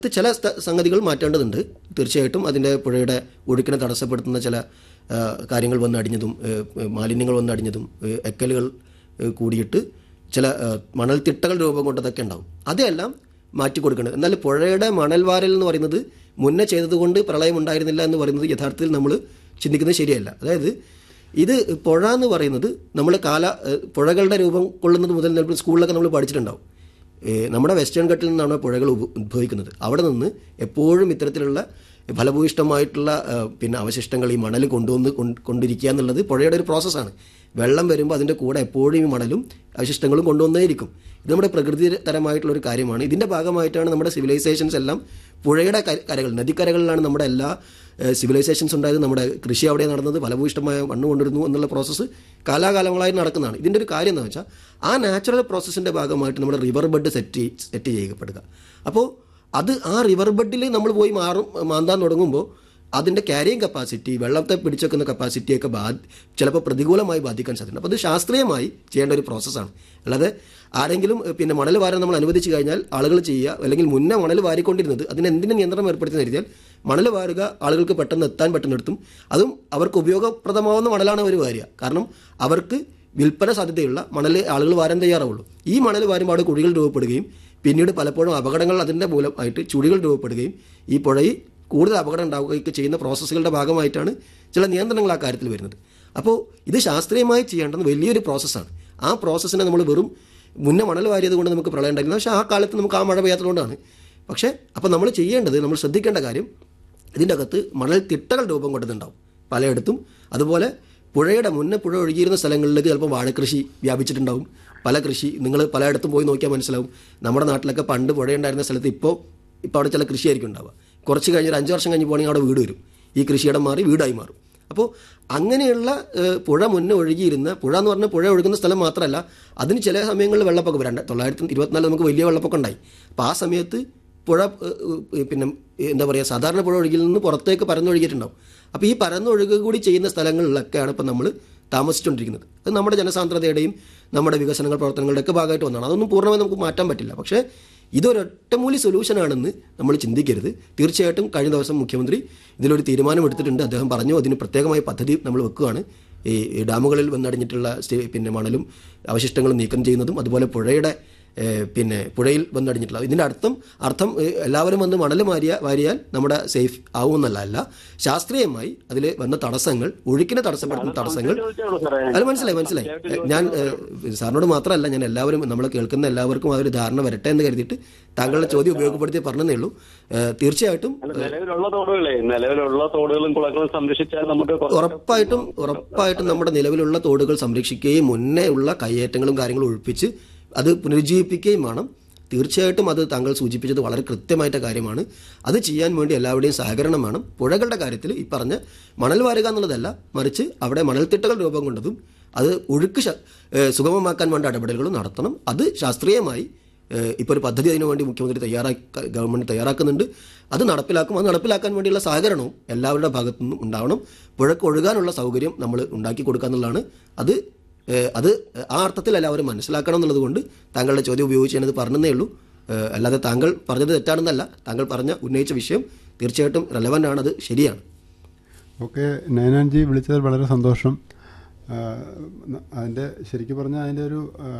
ഇത് ചില സ്ഥ- സംഗതികൾ മാറ്റേണ്ടതുണ്ട് തീർച്ചയായിട്ടും അതിൻ്റെ പുഴയുടെ ഒഴുക്കിനെ തടസ്സപ്പെടുത്തുന്ന ചില ആ, കാര്യങ്ങൾ വന്ന് അടിഞ്ഞതും ഏ, ഏ, മാലിന്യങ്ങൾ വന്ന് അടിഞ്ഞതും ഏ, എക്കലുകൾ ഏ, കൂടിയിട്ട് ചില ആ, മണൽത്തിട്ടകൾ രൂപം കൊണ്ടതൊക്കെ ഉണ്ടാവും അതെല്ലാം മാറ്റി കൊടുക്കേണ്ടത് എന്നാൽ പുഴയുടെ മണൽ വാരൽ എന്ന് പറയുന്നത് മുന്നേ ചെയ്തതുകൊണ്ട് പ്രളയം ഉണ്ടായിരുന്നില്ല എന്ന് പറയുന്നത് യഥാർത്ഥത്തിൽ നമ്മൾ ചിന്തിക്കുന്നത് ശരിയല്ല അതായത് ഇത് പുഴ എന്ന് പറയുന്നത് നമ്മൾ കാല ഏ, പുഴകളുടെ രൂപം കൊള്ളുന്നത് മുതൽ നമ്മൾ സ്കൂളിലൊക്കെ നമ്മൾ പഠിച്ചിട്ടുണ്ടാവും ഏ, നമ്മുടെ വെസ്റ്റേൺ ഘട്ടിൽ നിന്നാണ് പുഴകൾ ഉഭ- ഉദ്ഭവിക്കുന്നത് അവിടെ നിന്ന് എപ്പോഴും ഇത്തരത്തിലുള്ള ഫലഭൂയിഷ്ടമായിട്ടുള്ള ആ, പിന്നെ അവശിഷ്ടങ്ങൾ ഈ മണൽ കൊണ്ടുവന്ന് കൊണ്ട് കൊണ്ടിരിക്കുക എന്നുള്ളത് പുഴയുടെ ഒരു പ്രോസസ്സാണ് വെള്ളം വരുമ്പോൾ അതിൻ്റെ കൂടെ എപ്പോഴും ഈ മണലും അവശിഷ്ടങ്ങളും കൊണ്ടുവന്നേയിരിക്കും ഇത് നമ്മുടെ പ്രകൃതിതരമായിട്ടുള്ള ഒരു കാര്യമാണ് ഇതിൻ്റെ ഭാഗമായിട്ടാണ് നമ്മുടെ സിവിലൈസേഷൻസ് എല്ലാം പുഴയുടെ കര- കരകൾ നദിക്കരകളിലാണ് നമ്മുടെ എല്ലാ സിവിലൈസേഷൻസ് ഉണ്ടായത് നമ്മുടെ കൃഷി അവിടെ നടന്നത് ഫലഭൂയിഷ്ടമായ മണ്ണ് കൊണ്ടിരുന്നു എന്നുള്ള പ്രോസസ്സ് കാലാകാലങ്ങളായി നടക്കുന്നതാണ് ഇതിൻ്റെ ഒരു കാര്യം എന്താ വെച്ചാൽ ആ നാച്ചുറൽ പ്രോസസ്സിൻ്റെ ഭാഗമായിട്ട് നമ്മുടെ റിവർ ബെഡ് സെറ്റ് സെറ്റ് ചെയ്യപ്പെടുക അപ്പോൾ അത് ആ റിവർ ബെഡിൽ നമ്മൾ പോയി മാറും മാന്താൻ തുടങ്ങുമ്പോൾ അതിൻ്റെ ക്യാരിയിങ് കപ്പാസിറ്റി വെള്ളത്തെ പിടിച്ചെക്കുന്ന കപ്പാസിറ്റിയൊക്കെ ബാ ചിലപ്പോൾ പ്രതികൂലമായി ബാധിക്കാൻ സാധ്യതയുണ്ട് അപ്പോൾ അത് ശാസ്ത്രീയമായി ചെയ്യേണ്ട ഒരു പ്രോസസ്സാണ് അല്ലാതെ ആരെങ്കിലും ഏഹ്, പിന്നെ മണൽ വാരാൻ നമ്മൾ അനുവദിച്ചു കഴിഞ്ഞാൽ ആളുകൾ ചെയ്യുക അല്ലെങ്കിൽ മുന്നേ മണൽ വാരിക്കൊണ്ടിരുന്നത് അതിന് എന്തിനും നിയന്ത്രണം ഏർപ്പെടുത്തി കരുതിയാൽ മണൽ വാരുക ആളുകൾക്ക് പെട്ടെന്ന് എത്താൻ പെട്ടെന്ന് അതും അവർക്ക് ഉപയോഗപ്രദമാവുന്ന മണലാണ് അവർ വാരുക കാരണം അവർക്ക് വിൽപ്പന സാധ്യതയുള്ള മണൽ ആളുകൾ വാരാൻ തയ്യാറാവുള്ളൂ ഈ മണൽ വാരുമ്പോൾ അവിടെ കുഴികൾ രൂപപ്പെടുകയും പിന്നീട് പലപ്പോഴും അപകടങ്ങൾ അതിൻ്റെ മൂലമായിട്ട് ചുഴികൾ രൂപപ്പെടുകയും ഈ പുഴയിൽ കൂടുതൽ അപകടം ഉണ്ടാവുകയൊക്കെ ചെയ്യുന്ന പ്രോസസ്സുകളുടെ ഭാഗമായിട്ടാണ് ചില നിയന്ത്രണങ്ങൾ ആ കാര്യത്തിൽ വരുന്നത് അപ്പോൾ ഇത് ശാസ്ത്രീയമായി ചെയ്യേണ്ടത് വലിയൊരു പ്രോസസ്സാണ് ആ പ്രോസസ്സിനെ നമ്മൾ വെറും മുന്നേ മണൽ വാരിയത് കൊണ്ട് നമുക്ക് പ്രളയം ഉണ്ടായിരുന്നു പക്ഷേ ആ കാലത്ത് നമുക്ക് ആ മഴ പെയ്യാത്തതുകൊണ്ടാണ് പക്ഷേ അപ്പോൾ നമ്മൾ ചെയ്യേണ്ടത് നമ്മൾ ശ്രദ്ധിക്കേണ്ട കാര്യം ഇതിൻ്റെ അകത്ത് മണൽ തിട്ടകൾ രൂപം കൊണ്ടതുണ്ടാവും പലയിടത്തും അതുപോലെ പുഴയുടെ മുന്നേ പുഴ ഒഴുകിയിരുന്ന സ്ഥലങ്ങളിലേക്ക് ചിലപ്പോൾ വാഴക്കൃഷി വ്യാപിച്ചിട്ടുണ്ടാവും പല കൃഷി നിങ്ങൾ പലയിടത്തും പോയി നോക്കിയാൽ മനസ്സിലാവും നമ്മുടെ നാട്ടിലൊക്കെ പണ്ട് പുഴയുണ്ടായിരുന്ന സ്ഥലത്ത് ഇപ്പോൾ ഇപ്പോൾ അവിടെ ചില കൃഷിയായിരിക്കും ഉണ്ടാവുക കുറച്ച് കഴിഞ്ഞ് ഒരു അഞ്ച് വർഷം കഴിഞ്ഞ് പോകണമെങ്കിൽ അവിടെ വീട് വരും ഈ കൃഷിയിടം മാറി വീടായി മാറും അപ്പോൾ അങ്ങനെയുള്ള ഏഹ്, പുഴ മുന്നേ ഒഴുകിയിരുന്ന പുഴ എന്ന് പറഞ്ഞാൽ പുഴ ഒഴുകുന്ന സ്ഥലം മാത്രമല്ല അതിന് ചില സമയങ്ങളിൽ വെള്ളപ്പൊക്കം രണ്ട് തൊള്ളായിരത്തി ഇരുപത്തിനാല് നമുക്ക് വലിയ വെള്ളപ്പൊക്കം ഉണ്ടായി അപ്പോൾ ആ സമയത്ത് പുഴ ഏഹ്, ഏഹ്, പിന്നെ എന്താ പറയുക സാധാരണ പുഴ ഒഴുകിയിൽ നിന്ന് പുറത്തേക്ക് പരന്നൊഴുകിയിട്ടുണ്ടാവും അപ്പോൾ ഈ പരന്നൊഴുകുക കൂടി ചെയ്യുന്ന സ്ഥലങ്ങളിലൊക്കെയാണ് ഇപ്പോൾ നമ്മൾ താമസിച്ചുകൊണ്ടിരിക്കുന്നത് അത് നമ്മുടെ ജനസാന്ദ്രതയുടെയും നമ്മുടെ വികസനങ്ങൾ പ്രവർത്തനങ്ങളുടെ ഒക്കെ ഭാഗമായിട്ട് വന്നതാണ് അതൊന്നും പൂർണ്ണമായി നമുക്ക് മാറ്റാൻ പറ്റില്ല പക്ഷേ ഇതൊരൊറ്റമൂലി സൊല്യൂഷനാണെന്ന് നമ്മൾ ചിന്തിക്കരുത് തീർച്ചയായിട്ടും കഴിഞ്ഞ ദിവസം മുഖ്യമന്ത്രി ഇതിലൊരു തീരുമാനം എടുത്തിട്ടുണ്ട് അദ്ദേഹം പറഞ്ഞു അതിന് പ്രത്യേകമായ പദ്ധതി നമ്മൾ വെക്കുകയാണ് ഈ ഈ ഡാമുകളിൽ വന്നടിഞ്ഞിട്ടുള്ള സ്റ്റേ- പിന്നെ മണലും അവശിഷ്ടങ്ങളും നീക്കം ചെയ്യുന്നതും അതുപോലെ പുഴയുടെ ഏഹ്, പിന്നെ പുഴയിൽ വന്നടിഞ്ഞിട്ടുള്ള ഇതിൻ്റെ അർത്ഥം അർത്ഥം ഏഹ്, എല്ലാവരും വന്ന് മണൽ മാരിയ വാരിയാൽ നമ്മുടെ സേഫ് ആവുമെന്നല്ല അല്ല ശാസ്ത്രീയമായി അതിൽ വന്ന തടസ്സങ്ങൾ ഒഴുക്കിനെ തടസ്സപ്പെടുത്തുന്ന തടസ്സങ്ങൾ ചോദിച്ചോളൂ സാറേ. അത് മനസ്സിലായി മനസ്സിലായി ഞാൻ ഏഹ്, സാറിനോട് മാത്രമല്ല ഞാൻ എല്ലാവരും നമ്മൾ കേൾക്കുന്ന എല്ലാവർക്കും അതൊരു ധാരണ വരട്ടെ എന്ന് കരുതിയിട്ട് താങ്കളുടെ ചോദ്യം ഉപയോഗപ്പെടുത്തി പറഞ്ഞതേ ഉള്ളൂ ഏഹ്, തീർച്ചയായിട്ടും അല്ല, നിലവിലുള്ള തോടുകളെ നിലവിലുള്ള തോടുകളും കുളങ്ങളും സംരക്ഷിച്ചാൽ നമുക്ക് കുറച്ച് ഉറപ്പായിട്ടും ഉറപ്പായിട്ടും നമ്മുടെ നിലവിലുള്ള തോടുകൾ സംരക്ഷിക്കുകയും മുന്നേ ഉള്ള കയ്യേറ്റങ്ങളും കാര്യങ്ങളും ഒഴിപ്പിച്ച് അത് പുനരുജ്ജീവിപ്പിക്കുകയും വേണം തീർച്ചയായിട്ടും അത് താങ്കൾ സൂചിപ്പിച്ചത് വളരെ കൃത്യമായിട്ട കാര്യമാണ് അത് ചെയ്യാൻ വേണ്ടി എല്ലാവരുടെയും സഹകരണം വേണം പുഴകളുടെ കാര്യത്തിൽ ഈ പറഞ്ഞ മണൽ വാരുക എന്നുള്ളതല്ല മറിച്ച് അവിടെ മണൽത്തിട്ടകൾ രൂപം കൊണ്ടതും അത് ഒഴുക്ക് ശ- ഏഹ് സുഗമമാക്കാൻ വേണ്ട ഇടപെടലുകളും നടത്തണം അത് ശാസ്ത്രീയമായി ഏഹ് ഇപ്പോൾ ഒരു പദ്ധതി അതിനു വേണ്ടി മുഖ്യമന്ത്രി തയ്യാറാക്കി ഗവൺമെന്റ് തയ്യാറാക്കുന്നുണ്ട് അത് നടപ്പിലാക്കും അത് നടപ്പിലാക്കാൻ വേണ്ടിയുള്ള സഹകരണവും എല്ലാവരുടെ ഭാഗത്തു നിന്നും ഉണ്ടാവണം പുഴക്ക് ഒഴുകാനുള്ള സൗകര്യം നമ്മൾ ഉണ്ടാക്കി കൊടുക്കുക എന്നുള്ളതാണ് അത് ഏഹ് അത് ആ അർത്ഥത്തിൽ എല്ലാവരും മനസ്സിലാക്കണം എന്നുള്ളത് കൊണ്ട് താങ്കളുടെ ചോദ്യം ഉപയോഗിച്ച് ഞാനത് പറഞ്ഞതേ ഉള്ളൂ ഏഹ് അല്ലാതെ താങ്കൾ പറഞ്ഞത് തെറ്റാണെന്നല്ല താങ്കൾ പറഞ്ഞ ഉന്നയിച്ച വിഷയം തീർച്ചയായിട്ടും റെലവൻ്റ് ആണ് അത് ശരിയാണ് ഓക്കെ നയനാൻജി വിളിച്ചതിൽ വളരെ സന്തോഷം ആ, ന- അതിൻ്റെ ശരിക്കും പറഞ്ഞാൽ അതിൻ്റെ ഒരു ആ,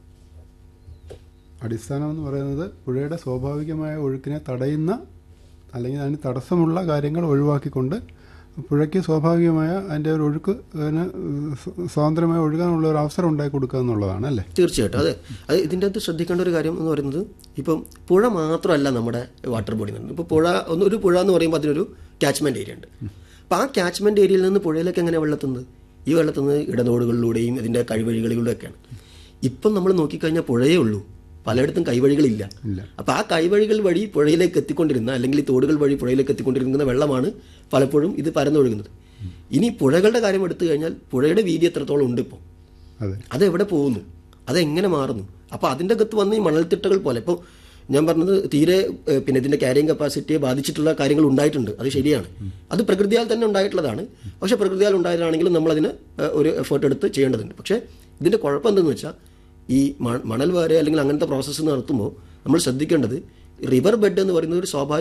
അടിസ്ഥാനം എന്ന് പറയുന്നത് പുഴയുടെ സ്വാഭാവികമായ ഒഴുക്കിനെ തടയുന്ന അല്ലെങ്കിൽ അതിന് തടസ്സമുള്ള കാര്യങ്ങൾ ഒഴിവാക്കിക്കൊണ്ട് പുഴയ്ക്ക് സ്വാഭാവികമായ അതിൻ്റെ ഒരു ഒഴുക്ക് അതിന് സ്വ- സ്വതന്ത്രമായി ഒഴുകാനുള്ള ഒരു അവസരം ഉണ്ടാക്കി കൊടുക്കുക എന്നുള്ളതാണ് അല്ലേ തീർച്ചയായിട്ടും അതെ അത് ഇതിൻ്റെ അകത്ത് ശ്രദ്ധിക്കേണ്ട ഒരു കാര്യം എന്ന് പറയുന്നത് ഇപ്പം പുഴ മാത്രമല്ല നമ്മുടെ വാട്ടർ ബോഡി എന്ന് ഇപ്പോൾ പുഴ ഒന്ന് ഒരു പുഴ എന്ന് പറയുമ്പോൾ അതിനൊരു ക്യാച്ച്മെൻറ്റ് ഏരിയ ഉണ്ട് അപ്പോൾ ആ ക്യാച്ച്മെൻറ്റ് ഏരിയയിൽ നിന്ന് പുഴയിലേക്ക് എങ്ങനെ വെള്ളത്തുന്നത് ഈ വെള്ളത്തുന്നത് ഇടനോടുകളിലൂടെയും ഇതിൻ്റെ കഴിവഴികളിലൂടെയൊക്കെയാണ് ഇപ്പം നമ്മൾ നോക്കിക്കഴിഞ്ഞാൽ പുഴയേ ഉള്ളൂ പലയിടത്തും കൈവഴികളില്ല ഇല്ല. അപ്പോൾ ആ കൈവഴികൾ വഴി പുഴയിലേക്ക് എത്തിക്കൊണ്ടിരുന്ന അല്ലെങ്കിൽ ഈ തോടുകൾ വഴി പുഴയിലേക്ക് എത്തിക്കൊണ്ടിരിക്കുന്ന വെള്ളമാണ് പലപ്പോഴും ഇത് പരന്നൊഴുകുന്നത് ഇനി പുഴകളുടെ കാര്യം എടുത്തു കഴിഞ്ഞാൽ പുഴയുടെ വീതി എത്രത്തോളം ഉണ്ട് ഇപ്പോൾ അതെ അതെവിടെ പോകുന്നു അതെങ്ങനെ മാറുന്നു അപ്പോൾ അതിൻ്റെ അകത്ത് വന്ന് ഈ മണൽത്തിട്ടകൾ പോലെ ഇപ്പോൾ ഞാൻ പറഞ്ഞത് തീരെ ഏഹ്, പിന്നെ ഇതിൻ്റെ ക്യാരിങ് കപ്പാസിറ്റിയെ ബാധിച്ചിട്ടുള്ള കാര്യങ്ങൾ ഉണ്ടായിട്ടുണ്ട് അത് ശരിയാണ് അത് പ്രകൃതിയാൽ തന്നെ ഉണ്ടായിട്ടുള്ളതാണ് പക്ഷേ പ്രകൃതിയാൽ ഉണ്ടായതാണെങ്കിലും നമ്മളതിന് ഏഹ്, ഒരു എഫേർട്ട് എടുത്ത് ചെയ്യേണ്ടതുണ്ട് പക്ഷേ ഇതിൻ്റെ കുഴപ്പം എന്തെന്ന് വെച്ചാൽ ഈ മ- മണൽ വാര അല്ലെങ്കിൽ അങ്ങനത്തെ പ്രോസസ്സ് നടത്തുമ്പോൾ നമ്മൾ ശ്രദ്ധിക്കേണ്ടത് റിവർ ബെഡ് എന്ന് പറയുന്നത് ഒരു സ്വാഭാവിക